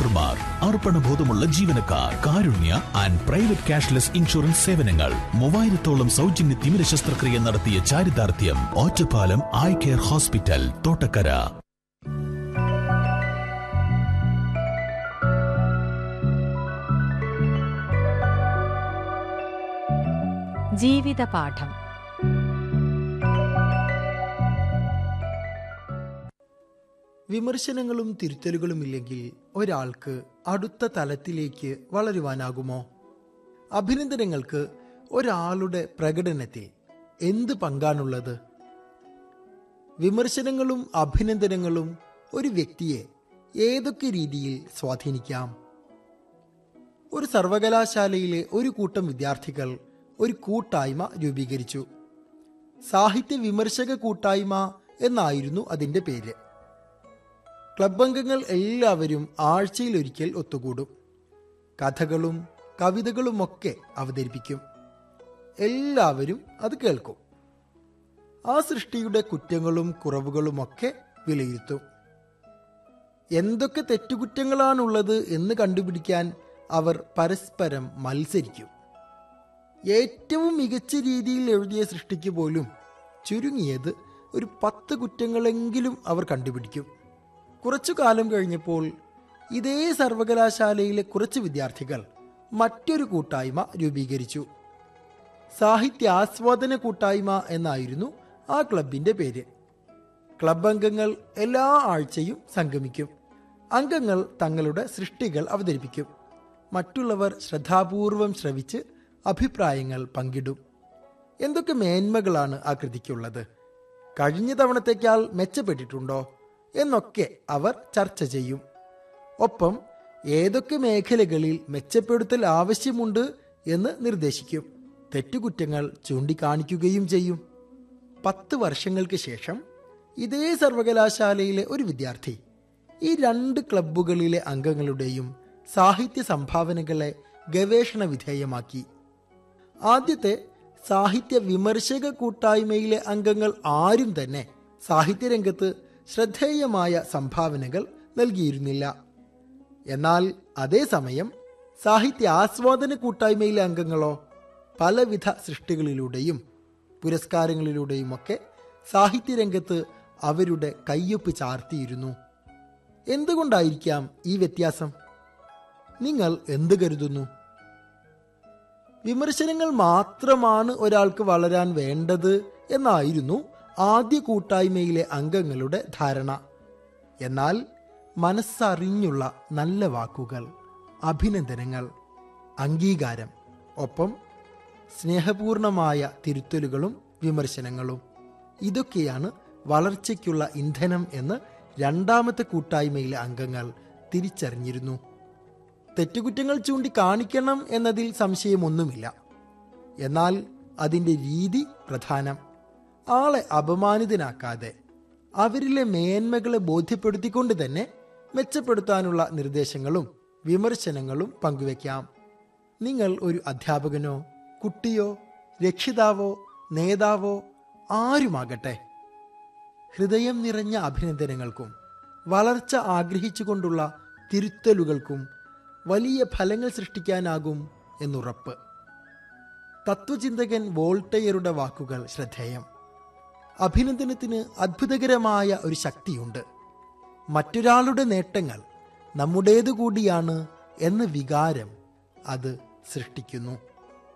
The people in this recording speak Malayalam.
ഡോക്ടർമാർ അർപ്പണബോധമുള്ള ജീവനക്കാർ Karunya and private cashless insurance സേവനങ്ങൾ മൂവായിരത്തോളം സൗജന്യ തിമിര ശസ്ത്രക്രിയ നടത്തിയ ചാരിതാർത്ഥ്യം Ottapalam eye care hospital Thottakkara ജീവിതപാഠം വിമർശനങ്ങളും തിരുത്തലുകളും ഇല്ലെങ്കിൽ ഒരാൾക്ക് അടുത്ത തലത്തിലേക്ക് വളരുവാനാകുമോ അഭിനന്ദനങ്ങൾക്ക് ഒരാളുടെ പ്രകടനത്തിൽ എന്ത് പങ്കാണുള്ളത് വിമർശനങ്ങളും അഭിനന്ദനങ്ങളും ഒരു വ്യക്തിയെ ഏതൊക്കെ രീതിയിൽ സ്വാധീനിക്കാം ഒരു സർവകലാശാലയിലെ ഒരു കൂട്ടം വിദ്യാർത്ഥികൾ ഒരു കൂട്ടായ്മ രൂപീകരിച്ചു സാഹിത്യ വിമർശക കൂട്ടായ്മ എന്നായിരുന്നു അതിന്റെ പേര് ക്ലബ് അംഗങ്ങൾ എല്ലാവരും ആഴ്ചയിലൊരിക്കൽ ഒത്തുകൂടും കഥകളും കവിതകളുമൊക്കെ അവതരിപ്പിക്കും എല്ലാവരും അത് കേൾക്കും ആ സൃഷ്ടിയുടെ കുറ്റങ്ങളും കുറവുകളുമൊക്കെ വിലയിരുത്തും എന്തൊക്കെ തെറ്റുകുറ്റങ്ങളാണുള്ളത് എന്ന് കണ്ടുപിടിക്കാൻ അവർ പരസ്പരം മത്സരിക്കും ഏറ്റവും മികച്ച രീതിയിൽ എഴുതിയ സൃഷ്ടിക്ക് പോലും ചുരുങ്ങിയത് ഒരു പത്ത് കുറ്റങ്ങളെങ്കിലും അവർ കണ്ടുപിടിക്കും കുറച്ചു കാലം കഴിഞ്ഞപ്പോൾ ഇതേ സർവകലാശാലയിലെ കുറച്ച് വിദ്യാർത്ഥികൾ മറ്റൊരു കൂട്ടായ്മ രൂപീകരിച്ചു സാഹിത്യ ആസ്വാദന കൂട്ടായ്മ എന്നായിരുന്നു ആ ക്ലബിന്റെ പേര് ക്ലബ് അംഗങ്ങൾ എല്ലാ ആഴ്ചയും സംഗമിക്കും അംഗങ്ങൾ തങ്ങളുടെ സൃഷ്ടികൾ അവതരിപ്പിക്കും മറ്റുള്ളവർ ശ്രദ്ധാപൂർവം ശ്രവിച്ച് അഭിപ്രായങ്ങൾ പങ്കിടും എന്തൊക്കെ മേന്മകളാണ് ആ കൃതിക്കുള്ളത് കഴിഞ്ഞ തവണത്തേക്കാൾ മെച്ചപ്പെട്ടിട്ടുണ്ടോ എന്നൊക്കെ അവർ ചർച്ച ചെയ്യും ഒപ്പം ഏതൊക്കെ മേഖലകളിൽ മെച്ചപ്പെടുത്തൽ ആവശ്യമുണ്ട് എന്ന് നിർദ്ദേശിക്കും തെറ്റുകുറ്റങ്ങൾ ചൂണ്ടിക്കാണിക്കുകയും ചെയ്യും പത്ത് വർഷങ്ങൾക്ക് ശേഷം ഇതേ സർവകലാശാലയിലെ ഒരു വിദ്യാർത്ഥി ഈ രണ്ട് ക്ലബ്ബുകളിലെ അംഗങ്ങളുടെയും സാഹിത്യ സംഭാവനകളെ ഗവേഷണ വിധേയമാക്കി ആദ്യത്തെ സാഹിത്യ വിമർശക കൂട്ടായ്മയിലെ അംഗങ്ങൾ ആരും തന്നെ സാഹിത്യരംഗത്ത് ശ്രദ്ധേയമായ സംഭാവനകൾ നൽകിയിരുന്നില്ല എന്നാൽ അതേസമയം സാഹിത്യ ആസ്വാദന കൂട്ടായ്മയിലെ അംഗങ്ങളോ പലവിധ സൃഷ്ടികളിലൂടെയും പുരസ്കാരങ്ങളിലൂടെയുമൊക്കെ സാഹിത്യരംഗത്ത് അവരുടെ കയ്യൊപ്പ് ചാർത്തിയിരുന്നു എന്തുകൊണ്ടായിരിക്കാം ഈ വ്യത്യാസം നിങ്ങൾ എന്ത് കരുതുന്നു വിമർശനങ്ങൾ മാത്രമാണ് ഒരാൾക്ക് വളരാൻ വേണ്ടത് എന്നായിരുന്നു ആദ്യ കൂട്ടായ്മയിലെ അംഗങ്ങളുടെ ധാരണ എന്നാൽ മനസ്സറിഞ്ഞുള്ള നല്ല വാക്കുകൾ അഭിനന്ദനങ്ങൾ അംഗീകാരം ഒപ്പം സ്നേഹപൂർണമായ തിരുത്തലുകളും വിമർശനങ്ങളും ഇതൊക്കെയാണ് വളർച്ചയ്ക്കുള്ള ഇന്ധനം എന്ന് രണ്ടാമത്തെ കൂട്ടായ്മയിലെ അംഗങ്ങൾ തിരിച്ചറിഞ്ഞിരുന്നു തെറ്റുകുറ്റങ്ങൾ ചൂണ്ടിക്കാണിക്കണം എന്നതിൽ സംശയമൊന്നുമില്ല എന്നാൽ അതിൻ്റെ രീതി പ്രധാനം ആളെ അപമാനിതനാക്കാതെ അവരിലെ മേന്മകളെ ബോധ്യപ്പെടുത്തിക്കൊണ്ട് തന്നെ മെച്ചപ്പെടുത്താനുള്ള നിർദ്ദേശങ്ങളും വിമർശനങ്ങളും പങ്കുവെക്കാം നിങ്ങൾ ഒരു അധ്യാപകനോ കുട്ടിയോ രക്ഷിതാവോ നേതാവോ ആരുമാകട്ടെ ഹൃദയം നിറഞ്ഞ അഭിനന്ദനങ്ങൾക്കും വളർച്ച ആഗ്രഹിച്ചുകൊണ്ടുള്ള തിരുത്തലുകൾക്കും വലിയ ഫലങ്ങൾ സൃഷ്ടിക്കാനാകും എന്നുറപ്പ് തത്വചിന്തകൻ വോൾട്ടയറുടെ വാക്കുകൾ ശ്രദ്ധേയം അഭിനന്ദനത്തിന് അത്ഭുതകരമായ ഒരു ശക്തിയുണ്ട് മറ്റൊരാളുടെ നേട്ടങ്ങൾ നമ്മുടേതു കൂടിയാണ് എന്ന വികാരം അത് സൃഷ്ടിക്കുന്നു